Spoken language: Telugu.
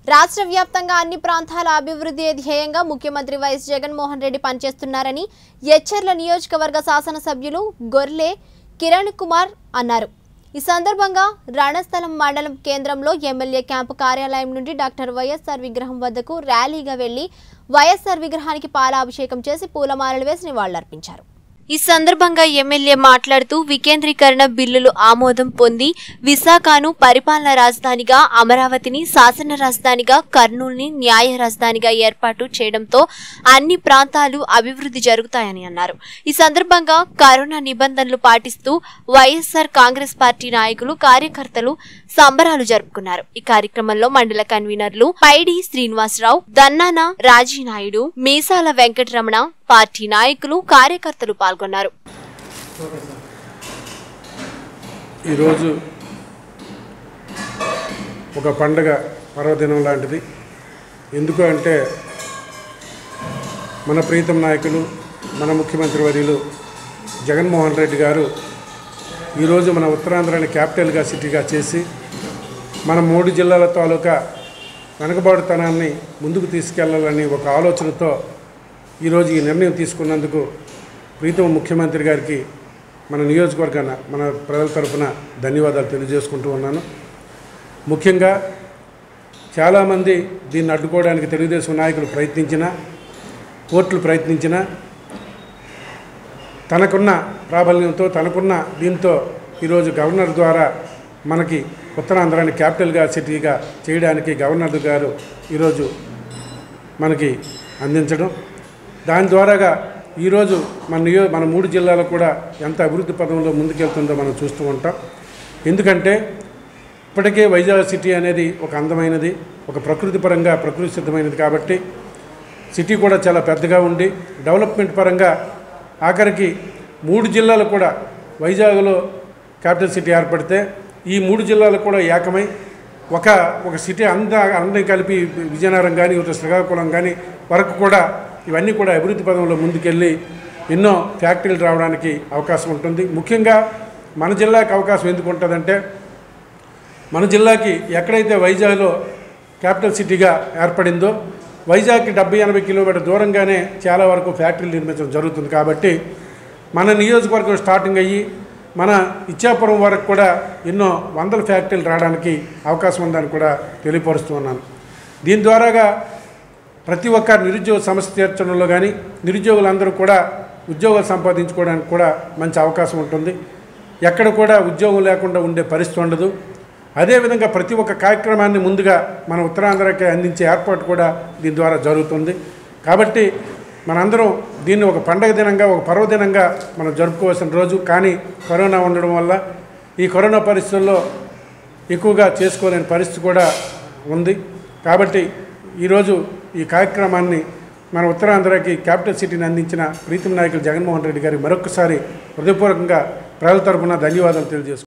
రాష్ట్ర వ్యాప్తంగా అన్ని ప్రాంతాల అభివృద్ధి ధ్యేయంగా ముఖ్యమంత్రి వైఎస్ జగన్మోహన్ రెడ్డి పనిచేస్తున్నారని ఎచ్చెర్ల నియోజకవర్గ శాసనసభ్యులు గొర్లె కిరణ్ కుమార్ అన్నారు ఈ సందర్భంగా రణస్థలం మండలం కేంద్రంలో ఎమ్మెల్యే క్యాంపు కార్యాలయం నుండి డాక్టర్ వైఎస్ఆర్ విగ్రహం వద్దకు ర్యాలీగా వెళ్లి వైఎస్ఆర్ విగ్రహానికి పాలాభిషేకం చేసి పూలమాలలు వేసి నివాళులర్పించారు ఈ సందర్భంగా ఎమ్మెల్యే మాట్లాడుతూ వికేంద్రీకరణ బిల్లులు ఆమోదం పొంది విశాఖను పరిపాలన రాజధానిగా అమరావతిని శాసన రాజధానిగా కర్నూలుని న్యాయ రాజధానిగా ఏర్పాటు చేయడంతో అన్ని ప్రాంతాలు అభివృద్ధి జరుగుతాయని అన్నారు ఈ సందర్భంగా కరోనా నిబంధనలు పాటిస్తూ వైఎస్ఆర్ కాంగ్రెస్ పార్టీ నాయకులు కార్యకర్తలు సంబరాలు జరుపుకున్నారు ఈ కార్యక్రమంలో మండల కన్వీనర్లు పైడి శ్రీనివాసరావు దన్నాన రాజీనాయుడు మీసాల వెంకటరమణ పార్టీ నాయకులు కార్యకర్తలు పాల్గొన్నారు ఈరోజు ఒక పండగ పర్వదినం లాంటిది ఎందుకు అంటే మన ప్రీతం నాయకులు మన ముఖ్యమంత్రి వర్యులు జగన్మోహన్ రెడ్డి గారు ఈరోజు మన ఉత్తరాంధ్రాని క్యాపిటల్గా సిటీగా చేసి మన మూడు జిల్లాల తాలూకా వెనుకబాటుతనాన్ని ముందుకు తీసుకెళ్లాలని ఒక ఆలోచనతో ఈరోజు ఈ నిర్ణయం తీసుకున్నందుకు ప్రీతం ముఖ్యమంత్రి గారికి మన నియోజకవర్గాన మన ప్రజల తరఫున ధన్యవాదాలు తెలియజేసుకుంటూ ఉన్నాను ముఖ్యంగా చాలామంది దీన్ని అడ్డుకోవడానికి తెలుగుదేశం నాయకులు ప్రయత్నించినా కోర్టులు ప్రయత్నించినా తనకున్న ప్రాబల్యంతో తనకున్న దీంతో ఈరోజు గవర్నర్ ద్వారా మనకి ఉత్తరాంధ్రాన్ని క్యాపిటల్గా సిటీగా చేయడానికి గవర్నర్ గారు ఈరోజు మనకి అందించడం దాని ద్వారాగా ఈరోజు మన నియో మన మూడు జిల్లాలు కూడా ఎంత అభివృద్ధి పదంలో ముందుకెళ్తుందో మనం చూస్తూ ఉంటాం ఎందుకంటే ఇప్పటికే వైజాగ్ సిటీ అనేది ఒక అందమైనది ఒక ప్రకృతి పరంగా ప్రకృతి సిద్ధమైనది కాబట్టి సిటీ కూడా చాలా పెద్దగా ఉండి డెవలప్మెంట్ పరంగా ఆఖరికి మూడు జిల్లాలు కూడా వైజాగ్లో క్యాపిటల్ సిటీ ఏర్పడితే ఈ మూడు జిల్లాలు కూడా ఏకమై ఒక ఒక సిటీ అంద అందరి కలిపి విజయనగరం కానీ ఇటు శ్రీకాకుళం కానీ వరకు కూడా ఇవన్నీ కూడా అభివృద్ధి పదంలో ముందుకెళ్ళి ఎన్నో ఫ్యాక్టరీలు రావడానికి అవకాశం ఉంటుంది ముఖ్యంగా మన జిల్లాకి అవకాశం ఎందుకు ఉంటుందంటే మన జిల్లాకి ఎక్కడైతే వైజాగ్లో క్యాపిటల్ సిటీగా ఏర్పడిందో వైజాగ్కి డెబ్బై ఎనభై కిలోమీటర్ దూరంగానే చాలా వరకు ఫ్యాక్టరీలు నిర్మించడం జరుగుతుంది కాబట్టి మన నియోజకవర్గం స్టార్టింగ్ అయ్యి మన ఇచ్చాపురం వరకు కూడా ఎన్నో వందల ఫ్యాక్టరీలు రావడానికి అవకాశం ఉందని కూడా తెలియపరుస్తూ ఉన్నాను దీని ద్వారాగా ప్రతి ఒక్క నిరుద్యోగ సమస్య తీర్చడంలో కానీ నిరుద్యోగులందరూ కూడా ఉద్యోగాలు సంపాదించుకోవడానికి కూడా మంచి అవకాశం ఉంటుంది ఎక్కడ కూడా ఉద్యోగం లేకుండా ఉండే పరిస్థితి ఉండదు అదేవిధంగా ప్రతి ఒక్క కార్యక్రమాన్ని ముందుగా మన ఉత్తరాంధ్రకి అందించే ఏర్పాటు కూడా దీని ద్వారా జరుగుతుంది కాబట్టి మనందరం దీన్ని ఒక పండగ దినంగా ఒక పర్వదినంగా మనం జరుపుకోవాల్సిన రోజు కానీ కరోనా ఉండడం వల్ల ఈ కరోనా పరిస్థితుల్లో ఎక్కువగా చేసుకోలేని పరిస్థితి కూడా ఉంది కాబట్టి ఈరోజు ఈ కార్యక్రమాన్ని మన ఉత్తరాంధ్రకి క్యాపిటల్ సిటీని అందించిన ప్రీతం నాయకులు జగన్మోహన్ రెడ్డి గారికి మరొకసారి హృదయపూర్వకంగా ప్రజల తరపున ధన్యవాదాలు తెలియజేసుకుంటున్నాను